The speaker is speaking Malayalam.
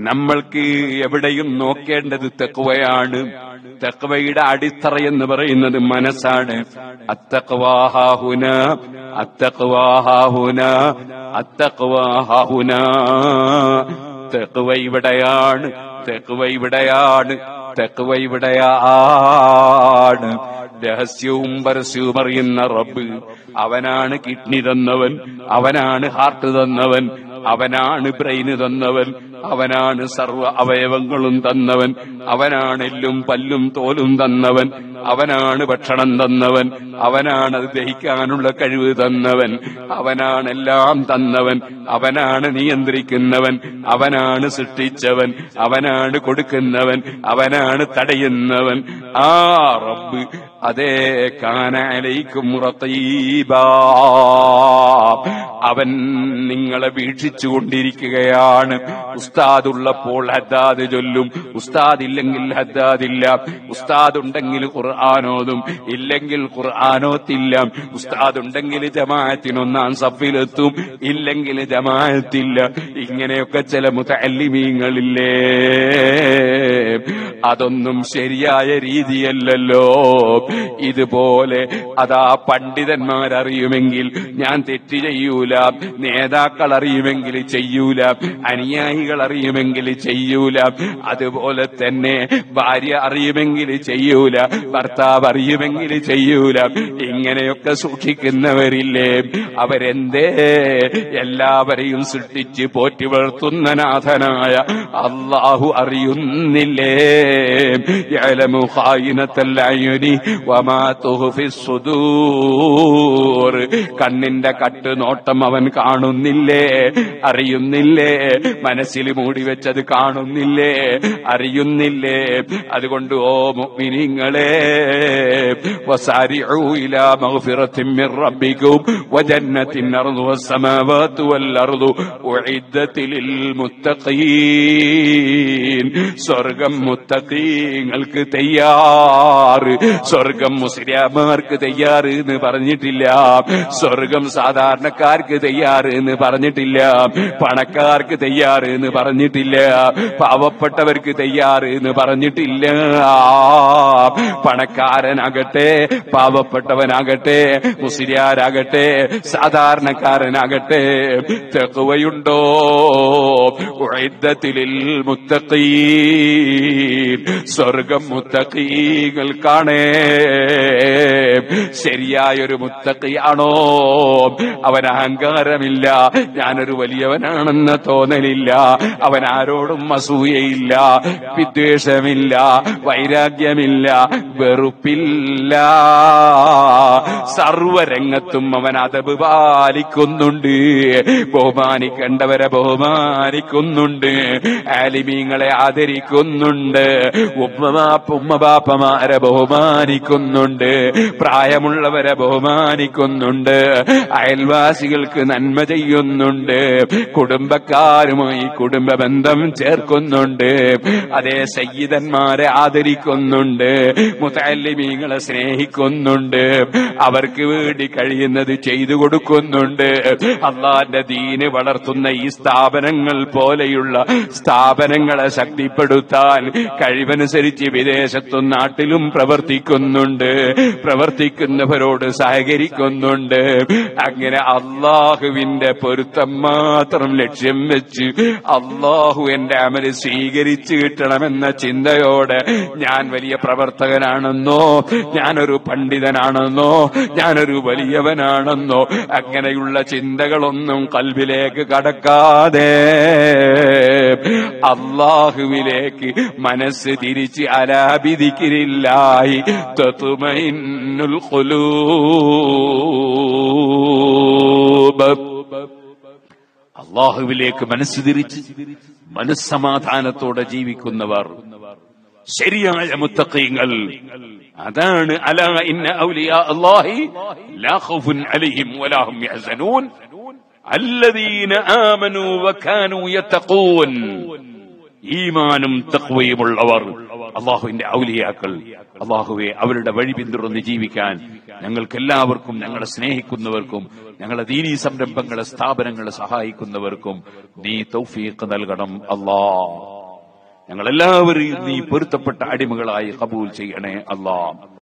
നമ്മൾക്ക് എവിടെയും നോക്കേണ്ടത് തെക്കുവയാണ് തെക്കുവയുടെ അടിത്തറ എന്ന് പറയുന്നത് മനസ്സാണ് അത്തക്വാഹാഹുന അത്തക്വാഹാഹുന അത്തക്വാഹാഹുന തെക്കുവ ഇവിടെയാണ് തെക്കുവ ഇവിടെയാണ് തെക്കുവ ഇവിടെയാണ് രഹസ്യവും പരസ്യവും അറിയുന്ന റബ്ബ് അവനാണ് കിഡ്നി തന്നവൻ അവനാണ് ഹാർട്ട് തന്നവൻ അവനാണ് ബ്രെയിന് തന്നവൻ അവനാണ് സർവ അവയവങ്ങളും തന്നവൻ അവനാണ് എല്ലും പല്ലും തോലും തന്നവൻ അവനാണ് ഭക്ഷണം തന്നവൻ അവനാണ് അത് ദഹിക്കാനുള്ള കഴിവ് തന്നവൻ അവനാണ് എല്ലാം തന്നവൻ അവനാണ് നിയന്ത്രിക്കുന്നവൻ അവനാണ് സൃഷ്ടിച്ചവൻ അവനാണ് കൊടുക്കുന്നവൻ അവനാണ് തടയുന്നവൻ ആ റബ്ബ് അതേ കാനലൈക്കും അവൻ നിങ്ങളെ വീക്ഷിച്ചു കൊണ്ടിരിക്കുകയാണ് ഉസ്താദ് ഉള്ളപ്പോൾ ഹദ്ദാദ് ചൊല്ലും ഉസ്താദ് ഇല്ലെങ്കിൽ ഹദ്ദാദ് ഇല്ല ഉസ്താദ് ഉണ്ടെങ്കിൽ ഖുർആാനോതും ഇല്ലെങ്കിൽ ഖുർആാനോത്തില്ല ഉസ്താദ് ഉണ്ടെങ്കിൽ ജമാഅത്തിനൊന്നാം സഫിലെത്തും ഇല്ലെങ്കിൽ ജമാഅത്തില്ല ഇങ്ങനെയൊക്കെ ചില മുതല്ലിമീങ്ങളില്ലേ അതൊന്നും ശരിയായ രീതിയല്ലല്ലോ ഇതുപോലെ അതാ പണ്ഡിതന്മാരറിയുമെങ്കിൽ ഞാൻ തെറ്റ് ചെയ്യൂല നേതാക്കൾ അറിയുമെങ്കിൽ ചെയ്യൂല അനുയായികൾ അറിയുമെങ്കിൽ ചെയ്യൂല അതുപോലെ തന്നെ ഭാര്യ അറിയുമെങ്കിൽ ചെയ്യൂല ഭർത്താവ് അറിയുമെങ്കിൽ ചെയ്യൂല ഇങ്ങനെയൊക്കെ സൂക്ഷിക്കുന്നവരില്ലേ അവരെന്തേ എല്ലാവരെയും സൃഷ്ടിച്ച് പോറ്റി വളർത്തുന്ന നാഥനായ അള്ളാഹു അറിയുന്നില്ലേ يعلم خائنة الأعين وما تخفي الصدور കണ്ണിന്റെ കട്ട് നോട്ടം അവൻ കാണുന്നില്ലേ അറിയുന്നില്ലേ മനസ്സിൽ മൂടി വെച്ചത് കാണുന്നില്ലേ അറിയുന്നില്ലേ അതുകൊണ്ട് ഓ മുഅ്മിനീങ്ങളെ വസാരിഉ ഇലാ മഗ്ഫിറത്തിൻ മിർ റബ്ബികും വജന്നത്തിൻ അർദു വസ്സമാവാതു വൽ അർദു ഉഇദ്ദത്ത് ലിൽ മുത്തഖീൻ സ്വർഗം മുത്തഖീങ്ങൾക്ക് തയ്യാറ് സ്വർഗം മുസ്ലിയാമാർക്ക് തയ്യാറ് എന്ന് പറഞ്ഞിട്ടില്ല സ്വർഗം സാധാരണക്കാർക്ക് തയ്യാറ് എന്ന് പറഞ്ഞിട്ടില്ല പണക്കാർക്ക് തയ്യാറ് എന്ന് പറഞ്ഞിട്ടില്ല പാവപ്പെട്ടവർക്ക് തയ്യാറ് എന്ന് പറഞ്ഞിട്ടില്ല പണക്കാരനാകട്ടെ പാവപ്പെട്ടവനാകട്ടെ മുസ്ലിയാരാകട്ടെ സാധാരണക്കാരനാകട്ടെ തെക്കുവയുണ്ടോ ഉഴത്തത്തിലിൽ മുത്തഖീൻ സ്വർഗം മുത്തഖീകൾക്കാണേ ശരിയായൊരു മുത്തഖിയാണോ അവൻ അഹങ്കാരമില്ല ഞാനൊരു വലിയവനാണെന്ന തോന്നലില്ല അവൻ ആരോടും അസൂയയില്ല വിദ്വേഷമില്ല വൈരാഗ്യമില്ല വെറുപ്പില്ല സർവരംഗത്തും അവൻ അതബ് പാലിക്കുന്നുണ്ട് ബഹുമാനിക്കേണ്ടവരെ ബഹുമാനിക്കുന്നുണ്ട് ആലിമീങ്ങളെ ആദരിക്കുന്നുണ്ട് ഉമ്മമാപ്പ ഉമ്മബാപ്പമാരെ ബഹുമാനിക്കുന്നുണ്ട് പ്രായമുള്ളവരെ ബഹുമാനിക്കുന്നുണ്ട് അയൽവാസികൾക്ക് നന്മ ചെയ്യുന്നുണ്ട് കുടുംബക്കാരുമായി കുടുംബ ബന്ധം ചേർക്കുന്നുണ്ട് അതേ സയ്യിദന്മാരെ ആദരിക്കുന്നുണ്ട് മുത്തല്ലിമീങ്ങളെ സ്നേഹിക്കുന്നുണ്ട് അവർക്ക് വേണ്ടി കഴിയുന്നത് ചെയ്തു കൊടുക്കുന്നുണ്ട് അള്ളാന്റെ ദീന് വളർത്തുന്ന ഈ സ്ഥാപനങ്ങൾ പോലെയുള്ള സ്ഥാപനങ്ങളെ ശക്തിപ്പെടുത്താൻ കഴിവനുസരിച്ച് വിദേശത്തും നാട്ടിലും പ്രവർത്തിക്കുന്നുണ്ട് പ്രവർത്തിക്കുന്നവരോട് സഹകരിക്കുന്നുണ്ട് അങ്ങനെ അള്ളാഹുവിന്റെ പൊരുത്തം മാത്രം ലക്ഷ്യം വെച്ച് അള്ളാഹു എന്റെ അമല് സ്വീകരിച്ചു കിട്ടണമെന്ന ചിന്തയോടെ ഞാൻ വലിയ പ്രവർത്തകനാണെന്നോ ഞാനൊരു പണ്ഡിതനാണെന്നോ ഞാനൊരു വലിയവനാണെന്നോ അങ്ങനെയുള്ള ചിന്തകളൊന്നും കൽവിലേക്ക് കടക്കാതെ അള്ളാഹുവിലേക്ക് മനസ്സ് തിരിച്ച് അലാപിതിക്കില്ലായി തത്തുമൈന്നുൽ ഖുലൂബ് അള്ളാഹുവിലേക്ക് മനസ്സ് തിരിച്ച് മനസ്സമാധാനത്തോടെ ജീവിക്കുന്നവർ ശരിയായ മുത്തഖീങ്ങൾ അതാണ് അലാ ഇന്ന ഔലിയാ അല്ലാഹി ലാ ഖൗഫുൻ അലൈഹിം വലാ ഹും യഹ്സനൂൻ അല്ലദീന ആമനൂ വകാനൂ യത്തഖൂൻ ഈമാനും തഖ്വയുമുള്ളവർ അള്ളാഹുവിന്റെ ഔലിയാക്കൾ അള്ളാഹുവെ അവരുടെ വഴി പിന്തുടർന്ന് ജീവിക്കാൻ ഞങ്ങൾക്ക് എല്ലാവർക്കും ഞങ്ങളെ സ്നേഹിക്കുന്നവർക്കും ഞങ്ങളെ ദീനീ സംരംഭങ്ങളെ സ്ഥാപനങ്ങളെ സഹായിക്കുന്നവർക്കും നീ തൗഫീഖ് നൽകണം അല്ലാ ഞങ്ങളെല്ലാവരെയും നീ പൊരുത്തപ്പെട്ട അടിമകളായി കബൂൽ ചെയ്യണേ അല്ലാ